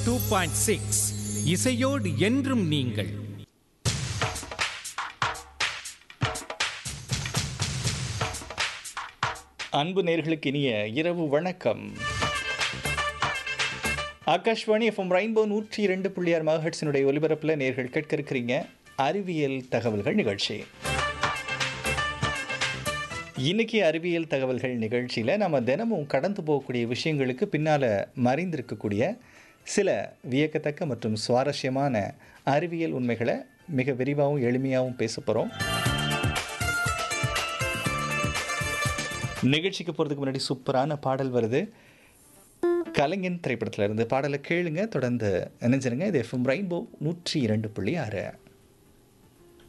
two point six இசையோடு என்றும் நீங்கள் அன்பு நேர்களுக்கு இனிய இரவு வணக்கம் ஆகாஷ்வாணி எஃப்எம் ரெயின்போ நூற்றி இரண்டு புள்ளி ஆறு மகஹட்ஸினுடைய ஒலிபரப்பில் நேர்கள் கேட்க இருக்கிறீங்க அறிவியல் தகவல்கள் நிகழ்ச்சி இன்னைக்கு அறிவியல் தகவல்கள் நிகழ்ச்சியில் நம்ம தினமும் கடந்து போகக்கூடிய விஷயங்களுக்கு பின்னால் மறைந்திருக்கக்கூடிய சில வியக்கத்தக்க மற்றும் சுவாரஸ்யமான அறிவியல் உண்மைகளை மிக விரிவாகவும் எளிமையாகவும் பேச போகிறோம் நிகழ்ச்சிக்கு போகிறதுக்கு முன்னாடி சூப்பரான பாடல் வருது கலைஞன் திரைப்படத்துல இருந்து பாடலை கேளுங்க தொடர்ந்து நினைஞ்சிருங்க இது எஃப்எம் ரெயின்போ நூற்றி இரண்டு புள்ளி ஆறு